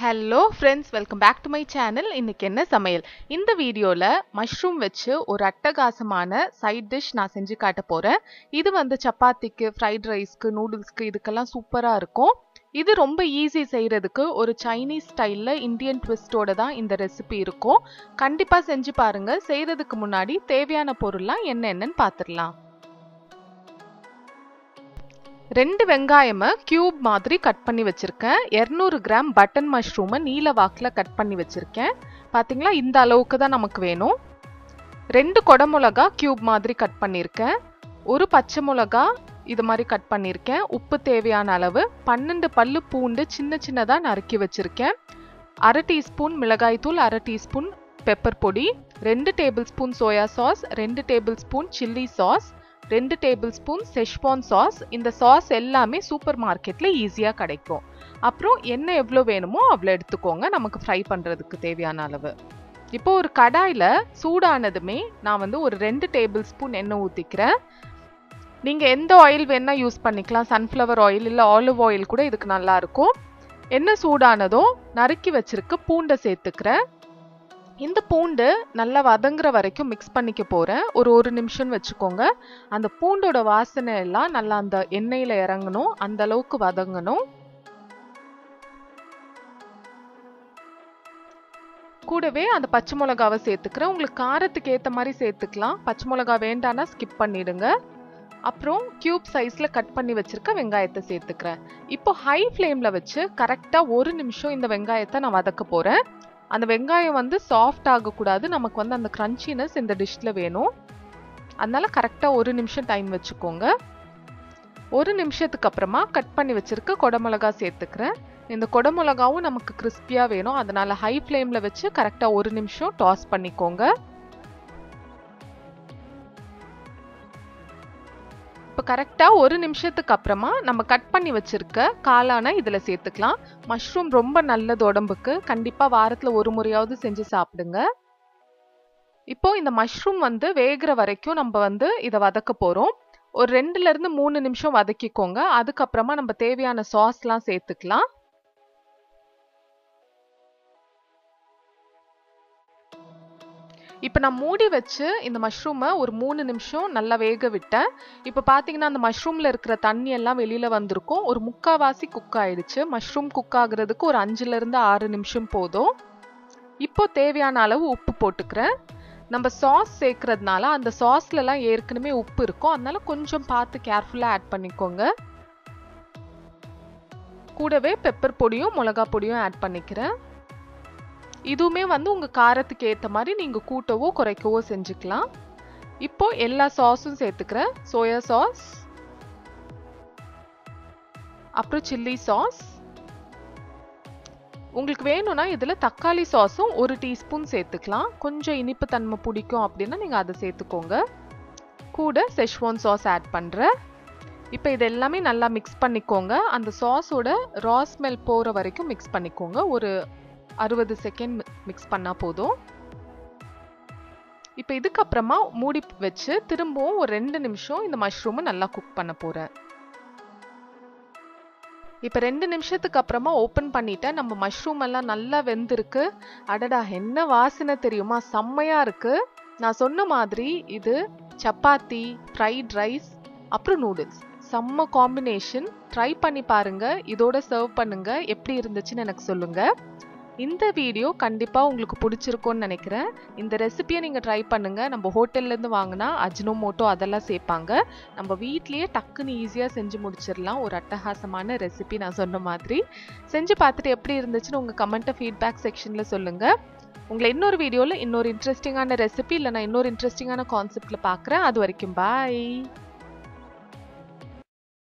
hello friends welcome back to my channel இன்னைக்கு என்ன சமையல் இந்த வீடியோவில் மஷ்ரூம் வச்சு ஒரு அட்டகாசமான சைட் டிஷ் நான் செஞ்சு காட்ட போகிறேன் இது வந்து சப்பாத்திக்கு ஃப்ரைட் ரைஸ்க்கு நூடுல்ஸ்க்கு இதுக்கெல்லாம் சூப்பராக இருக்கும் இது ரொம்ப ஈஸி செய்கிறதுக்கு ஒரு சைனீஸ் ஸ்டைலில் இந்தியன் ட்விஸ்டோட தான் இந்த ரெசிபி இருக்கும் கண்டிப்பாக செஞ்சு பாருங்கள் செய்கிறதுக்கு முன்னாடி தேவையான பொருள்லாம் என்ன என்னன்னு பார்த்துடலாம் ரெண்டு வெங்காயமை கியூப் மாதிரி கட் பண்ணி வச்சிருக்கேன் இரநூறு கிராம் பட்டன் மஷ்ரூமை நீல வாக்கில் கட் பண்ணி வச்சிருக்கேன் பார்த்தீங்களா இந்த அளவுக்கு தான் நமக்கு வேணும் ரெண்டு கொடமிளகா கியூப் மாதிரி கட் பண்ணியிருக்கேன் ஒரு பச்சை மிளகா இது மாதிரி கட் பண்ணியிருக்கேன் உப்பு தேவையான அளவு பன்னெண்டு பல்லு பூண்டு சின்ன சின்னதாக நறுக்கி வச்சிருக்கேன் அரை டீஸ்பூன் மிளகாய்த்தூள் அரை டீஸ்பூன் பெப்பர் பொடி ரெண்டு டேபிள் ஸ்பூன் சோயா சாஸ் ரெண்டு டேபிள் ஸ்பூன் சில்லி சாஸ் ரெண்டு டேபிள் ஸ்பூன் செஷ்பான் சாஸ் இந்த சாஸ் எல்லாமே சூப்பர் மார்க்கெட்டில் ஈஸியாக கிடைக்கும் அப்புறம் எண்ணெய் எவ்வளோ வேணுமோ அவ்வளோ எடுத்துக்கோங்க நமக்கு ஃப்ரை பண்ணுறதுக்கு தேவையான அளவு இப்போ ஒரு கடாயில் சூடானதுமே நான் வந்து ஒரு ரெண்டு டேபிள் ஸ்பூன் எண்ணெய் ஊற்றிக்கிறேன் நீங்கள் எந்த ஆயில் வேணால் யூஸ் பண்ணிக்கலாம் சன்ஃப்ளவர் ஆயில் இல்லை ஆலிவ் ஆயில் கூட இதுக்கு நல்லாயிருக்கும் எண்ணெய் சூடானதும் நறுக்கி வச்சிருக்க பூண்டை சேர்த்துக்கிறேன் இந்த பூண்டு நல்லா வதங்குற வரைக்கும் மிக்ஸ் பண்ணிக்க போகிறேன் ஒரு ஒரு நிமிஷம் வச்சுக்கோங்க அந்த பூண்டோட வாசனை எல்லாம் நல்லா அந்த எண்ணெயில் இறங்கணும் அந்த அளவுக்கு வதங்கணும் கூடவே அந்த பச்சை மிளகாவை சேர்த்துக்கிறேன் உங்களுக்கு காரத்துக்கு ஏற்ற மாதிரி சேர்த்துக்கலாம் பச்சை மிளகா வேண்டானா ஸ்கிப் பண்ணிடுங்க அப்புறம் கியூப் சைஸில் கட் பண்ணி வச்சிருக்க வெங்காயத்தை சேர்த்துக்கிறேன் இப்போ ஹை ஃப்ளேமில் வச்சு கரெக்டாக ஒரு நிமிஷம் இந்த வெங்காயத்தை நான் வதக்க போகிறேன் அந்த வெங்காயம் வந்து சாஃப்ட் ஆகக்கூடாது நமக்கு வந்து அந்த க்ரன்ச்சினஸ் இந்த டிஷ்ஷில் வேணும் அதனால கரெக்டாக ஒரு நிமிஷம் டைம் வச்சுக்கோங்க ஒரு நிமிஷத்துக்கு அப்புறமா கட் பண்ணி வச்சிருக்க கொடமிளகா சேர்த்துக்கிறேன் இந்த கொடமிளகாவும் நமக்கு கிறிஸ்பியாக வேணும் அதனால ஹை ஃப்ளேமில் வச்சு கரெக்டாக ஒரு நிமிஷம் டாஸ் பண்ணிக்கோங்க இப்போ கரெக்டாக ஒரு நிமிஷத்துக்கு அப்புறமா நம்ம கட் பண்ணி வச்சிருக்க காளானை இதில் சேர்த்துக்கலாம் மஷ்ரூம் ரொம்ப நல்லது உடம்புக்கு கண்டிப்பாக வாரத்தில் ஒரு முறையாவது செஞ்சு சாப்பிடுங்க இப்போ இந்த மஷ்ரூம் வந்து வேகிற வரைக்கும் நம்ம வந்து இதை வதக்க போகிறோம் ஒரு ரெண்டுல இருந்து மூணு நிமிஷம் வதக்கிக்கோங்க அதுக்கப்புறமா நம்ம தேவையான சாஸ்லாம் சேர்த்துக்கலாம் இப்போ நான் மூடி வச்சு இந்த மஷ்ரூமை ஒரு மூணு நிமிஷம் நல்லா வேக விட்டேன் இப்போ பார்த்தீங்கன்னா அந்த மஷ்ரூமில் இருக்கிற தண்ணி எல்லாம் வெளியில் வந்திருக்கும் ஒரு முக்காவாசி குக் ஆயிடுச்சு மஷ்ரூம் குக் ஆகுறதுக்கு ஒரு அஞ்சுலேருந்து ஆறு நிமிஷம் போதும் இப்போ தேவையான அளவு உப்பு போட்டுக்கிறேன் நம்ம சாஸ் சேர்க்கறதுனால அந்த சாஸ்லலாம் ஏற்கனவே உப்பு இருக்கும் அதனால கொஞ்சம் பார்த்து கேர்ஃபுல்லாக ஆட் பண்ணிக்கோங்க கூடவே பெப்பர் பொடியும் மிளகா பொடியும் ஆட் பண்ணிக்கிறேன் இதுவுமே வந்து உங்கள் காரத்துக்கு ஏற்ற மாதிரி நீங்கள் கூட்டவோ குறைக்கவோ செஞ்சுக்கலாம் இப்போ எல்லா சாஸும் சேர்த்துக்கிறேன் சோயா சாஸ் அப்புறம் சில்லி சாஸ் உங்களுக்கு வேணும்னா இதில் தக்காளி சாஸும் ஒரு டீஸ்பூன் சேர்த்துக்கலாம் கொஞ்சம் இனிப்பு தன்மை பிடிக்கும் அப்படின்னா நீங்கள் அதை சேர்த்துக்கோங்க கூட செஷ்வான் சாஸ் ஆட் பண்ணுறேன் இப்போ இது எல்லாமே நல்லா மிக்ஸ் பண்ணிக்கோங்க அந்த சாஸோட ரா ஸ்மெல் போகிற வரைக்கும் மிக்ஸ் பண்ணிக்கோங்க ஒரு அறுபது செகண்ட் மிக்ஸ் பண்ணால் போதும் இப்போ இதுக்கப்புறமா மூடி வச்சு திரும்பவும் ஒரு ரெண்டு நிமிஷம் இந்த மஷ்ரூமை நல்லா குக் பண்ண போகிறேன் இப்போ ரெண்டு நிமிஷத்துக்கு அப்புறமா ஓப்பன் பண்ணிட்டேன் நம்ம மஷ்ரூம் எல்லாம் நல்லா வெந்திருக்கு அடடா என்ன வாசனை தெரியுமா செம்மையா இருக்கு நான் சொன்ன மாதிரி இது சப்பாத்தி ஃப்ரைட் ரைஸ் அப்புறம் நூடுல்ஸ் செம்ம காம்பினேஷன் ட்ரை பண்ணி பாருங்க இதோட சர்வ் பண்ணுங்க எப்படி இருந்துச்சுன்னு எனக்கு சொல்லுங்க இந்த வீடியோ கண்டிப்பாக உங்களுக்கு பிடிச்சிருக்கும்னு நினைக்கிறேன் இந்த ரெசிபியை நீங்கள் ட்ரை பண்ணுங்கள் நம்ம ஹோட்டல்லேருந்து வாங்கினா அஜினோமோட்டோ அதெல்லாம் சேர்ப்பாங்க நம்ம வீட்லேயே டக்குன்னு ஈஸியாக செஞ்சு முடிச்சிடலாம் ஒரு அட்டகாசமான ரெசிபி நான் சொன்ன மாதிரி செஞ்சு பார்த்துட்டு எப்படி இருந்துச்சுன்னு உங்கள் கமெண்ட்டை ஃபீட்பேக் செக்ஷனில் சொல்லுங்கள் உங்களை இன்னொரு வீடியோவில் இன்னொரு இன்ட்ரெஸ்டிங்கான ரெசிபி இல்லை நான் இன்னொரு இன்ட்ரெஸ்டிங்கான கான்செப்டில் பார்க்குறேன் அது வரைக்கும் பாய்